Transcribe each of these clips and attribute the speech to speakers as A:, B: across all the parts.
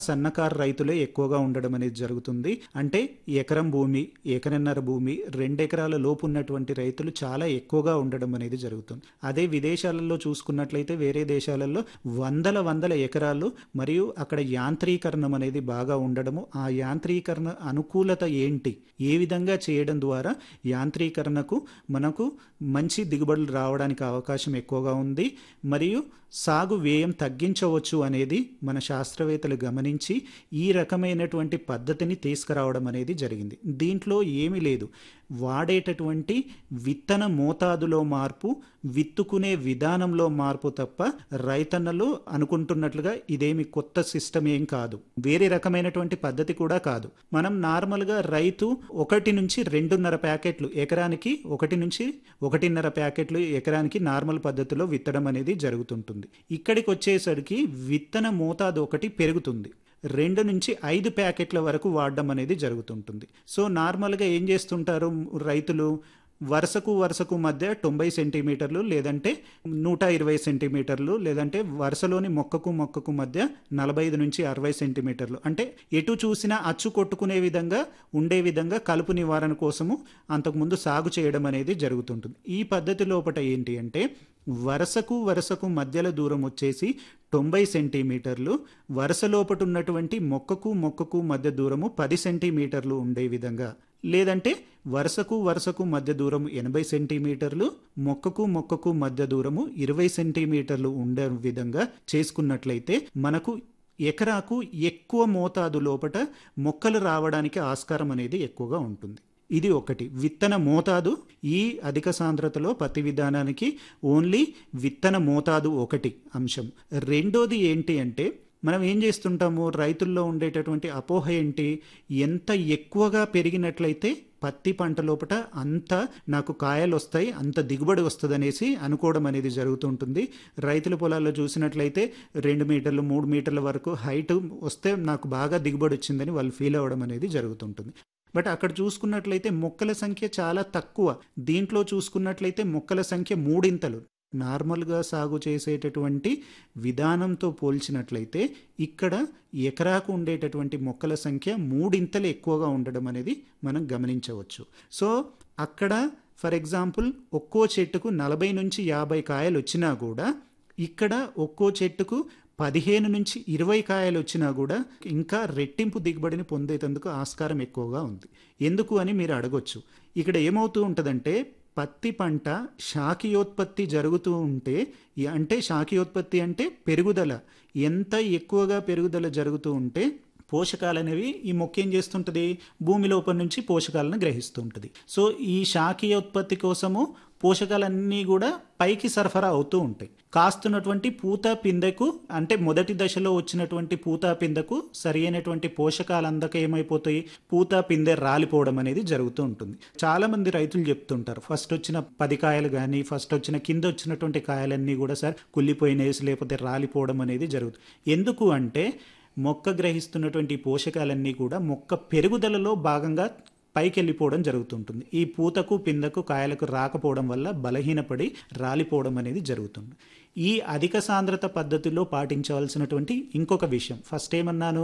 A: సన్నకారు రైతులే ఎక్కువగా ఉండడం అనేది జరుగుతుంది అంటే ఎకరం భూమి ఎకరన్నర భూమి రెండెకరాల లోపు ఉన్నటువంటి రైతులు చాలా ఎక్కువగా ఉండడం అనేది జరుగుతుంది అదే విదేశాలలో చూసుకున్నట్లయితే వేరే దేశాలలో వందల వందల ఎకరాలు మరియు అక్కడ యాంత్రీకరణం అనేది బాగా ఉండడము ఆ యాంత్రీకరణ అనుకూలత ఏంటి ఏ విధంగా చేయడం ద్వారా యాంత్రీకరణకు మనకు మంచి దిగుబడులు రావడానికి అవకాశం ఎక్కువగా ఉంది మరియు సాగు వ్యయం తగ్గించవచ్చు అనేది మన శాస్త్రవేత్తలు గమనించి ఈ రకమైనటువంటి పద్ధతిని తీసుకురావడం అనేది జరిగింది దీంట్లో ఏమీ లేదు వాడేటటువంటి విత్తన మోతాదులో మార్పు విత్తుకునే విధానంలో మార్పు తప్ప రైతన్నలు అనుకుంటున్నట్లుగా ఇదేమి కొత్త సిస్టమ్ ఏం కాదు వేరే రకమైనటువంటి పద్ధతి కూడా కాదు మనం నార్మల్గా రైతు ఒకటి నుంచి రెండున్నర ప్యాకెట్లు ఎకరానికి ఒకటి నుంచి ఒకటిన్నర ప్యాకెట్లు ఎకరానికి నార్మల్ పద్ధతిలో విత్తడం అనేది జరుగుతుంటుంది ఇక్కడికి వచ్చేసరికి విత్తన మోతాదు ఒకటి పెరుగుతుంది రెండు నుంచి ఐదు ప్యాకెట్ల వరకు వాడడం అనేది జరుగుతుంటుంది సో నార్మల్గా ఏం చేస్తుంటారు రైతులు వరుసకు వరుసకు మధ్య తొంభై సెంటీమీటర్లు లేదంటే నూట ఇరవై సెంటీమీటర్లు లేదంటే వరుసలోని మొక్కకు మొక్కకు మధ్య నలభై ఐదు నుంచి అరవై సెంటీమీటర్లు అంటే ఎటు చూసినా అచ్చు కొట్టుకునే విధంగా ఉండే విధంగా కలుపు నివారణ కోసము అంతకుముందు సాగు చేయడం అనేది జరుగుతుంటుంది ఈ పద్ధతి లోపట ఏంటి అంటే వరుసకు వరుసకు మధ్యల దూరం వచ్చేసి తొంభై సెంటీమీటర్లు వరుస లోపట ఉన్నటువంటి మొక్కకు మొక్కకు మధ్య దూరము పది సెంటీమీటర్లు ఉండే విధంగా లేదంటే వరుసకు వరుసకు మధ్య దూరం ఎనభై సెంటీమీటర్లు మొక్కకు మొక్కకు మధ్య దూరము ఇరవై సెంటీమీటర్లు ఉండే విధంగా చేసుకున్నట్లయితే మనకు ఎకరాకు ఎక్కువ మోతాదు లోపట మొక్కలు రావడానికి ఆస్కారం అనేది ఎక్కువగా ఉంటుంది ఇది ఒకటి విత్తన మోతాదు ఈ అధిక సాంద్రతలో పత్తి విధానానికి ఓన్లీ విత్తన మోతాదు ఒకటి అంశం రెండోది ఏంటి అంటే మనం ఏం చేస్తుంటాము రైతుల్లో ఉండేటటువంటి అపోహ ఏంటి ఎంత ఎక్కువగా పెరిగినట్లయితే పత్తి పంట లోపల అంత నాకు కాయలు వస్తాయి అంత దిగుబడి వస్తుంది అనేసి అనుకోవడం అనేది జరుగుతుంటుంది రైతుల పొలాల్లో చూసినట్లయితే రెండు మీటర్లు మూడు మీటర్ల వరకు హైట్ వస్తే నాకు బాగా దిగుబడి వచ్చిందని వాళ్ళు ఫీల్ అవ్వడం అనేది జరుగుతుంటుంది బట్ అక్కడ చూసుకున్నట్లయితే మొక్కల సంఖ్య చాలా తక్కువ దీంట్లో చూసుకున్నట్లయితే మొక్కల సంఖ్య మూడింతలు నార్మల్గా సాగు చేసేటటువంటి విధానంతో పోల్చినట్లయితే ఇక్కడ ఎకరాకు ఉండేటటువంటి మొక్కల సంఖ్య మూడింతలు ఎక్కువగా ఉండడం అనేది మనం గమనించవచ్చు సో అక్కడ ఫర్ ఎగ్జాంపుల్ ఒక్కో చెట్టుకు నలభై నుంచి యాభై కాయలు వచ్చినా కూడా ఇక్కడ ఒక్కో చెట్టుకు పదిహేను నుంచి ఇరవై కాయలు వచ్చినా కూడా ఇంకా రెట్టింపు దిగుబడిని పొందేటందుకు ఆస్కారం ఎక్కువగా ఉంది ఎందుకు అని మీరు అడగొచ్చు ఇక్కడ ఏమవుతూ ఉంటుందంటే పత్తి పంట శాఖీయోత్పత్తి జరుగుతూ ఉంటే అంటే శాఖీయోత్పత్తి అంటే పెరుగుదల ఎంత ఎక్కువగా పెరుగుదల జరుగుతూ ఉంటే పోషకాలు అనేవి ఈ మొక్క ఏం చేస్తుంటుంది భూమి లోపల నుంచి పోషకాలను గ్రహిస్తూ ఉంటుంది సో ఈ శాఖీయోత్పత్తి కోసము పోషకాలన్నీ కూడా పైకి సరఫరా అవుతూ ఉంటాయి కాస్తున్నటువంటి పూత పిందెకు అంటే మొదటి దశలో వచ్చినటువంటి పూత పిందెకు సరి అయినటువంటి పోషకాలు అందక ఏమైపోతాయి పూత పిందె రాలిపోవడం అనేది జరుగుతూ ఉంటుంది చాలా మంది రైతులు చెప్తుంటారు ఫస్ట్ వచ్చిన పది కాయలు కానీ ఫస్ట్ వచ్చిన కింద వచ్చినటువంటి కాయలన్నీ కూడా సార్ కుళ్ళిపోయినేసి లేకపోతే రాలిపోవడం అనేది జరుగుతుంది ఎందుకు అంటే మొక్క గ్రహిస్తున్నటువంటి పోషకాలన్నీ కూడా మొక్క పెరుగుదలలో భాగంగా పైకి వెళ్ళిపోవడం జరుగుతుంటుంది ఈ పూతకు పిందకు కాయలకు రాకపోవడం వల్ల బలహీనపడి రాలిపోవడం అనేది జరుగుతుంది ఈ అధిక సాంద్రత పద్ధతిలో పాటించవలసినటువంటి ఇంకొక విషయం ఫస్ట్ ఏమన్నాను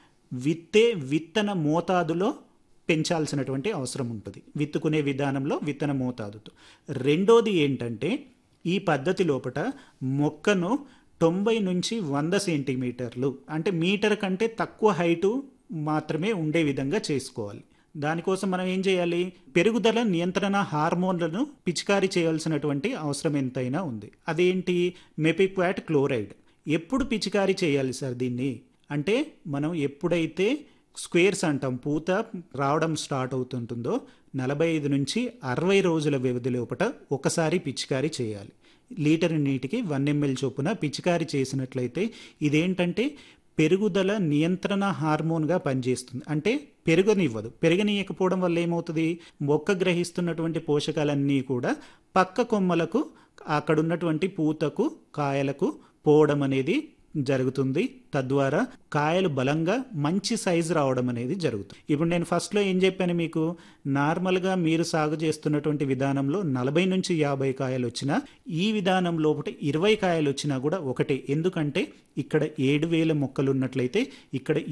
A: విత్తే విత్తన మోతాదులో పెంచాల్సినటువంటి అవసరం ఉంటుంది విత్తుకునే విధానంలో విత్తన మోతాదుతో రెండోది ఏంటంటే ఈ పద్ధతి లోపట మొక్కను తొంభై నుంచి వంద సెంటీమీటర్లు అంటే మీటర్ కంటే తక్కువ హైటు మాత్రమే ఉండే విధంగా చేసుకోవాలి దానికోసం మనం ఏం చేయాలి పెరుగుదల నియంత్రణ హార్మోన్లను పిచికారీ చేయాల్సినటువంటి అవసరం ఎంతైనా ఉంది అదేంటి మెపిక్వాట్ క్లోరైడ్ ఎప్పుడు పిచికారీ చేయాలి సార్ దీన్ని అంటే మనం ఎప్పుడైతే స్క్వేర్స్ అంటాం పూత రావడం స్టార్ట్ అవుతుంటుందో నలభై ఐదు నుంచి అరవై రోజుల వ్యవధి లోపల ఒకసారి పిచికారీ చేయాలి లీటర్ నీటికి వన్ ఎంఎల్ చొప్పున పిచికారీ చేసినట్లయితే ఇదేంటంటే పెరుగుదల నియంత్రణ హార్మోన్గా పనిచేస్తుంది అంటే పెరగనివ్వదు పెరగనీయకపోవడం వల్ల ఏమవుతుంది మొక్క గ్రహిస్తున్నటువంటి పోషకాలన్నీ కూడా పక్క కొమ్మలకు అక్కడున్నటువంటి పూతకు కాయలకు పోవడం అనేది జరుగుతుంది తద్వారా కాయలు బలంగా మంచి సైజు రావడం అనేది జరుగుతుంది ఇప్పుడు నేను ఫస్ట్లో ఏం చెప్పాను మీకు నార్మల్గా మీరు సాగు చేస్తున్నటువంటి విధానంలో నలభై నుంచి యాభై కాయలు వచ్చినా ఈ విధానం లోపల ఇరవై కాయలు వచ్చినా కూడా ఒకటే ఎందుకంటే ఇక్కడ ఏడు వేల మొక్కలు ఉన్నట్లయితే ఇక్కడ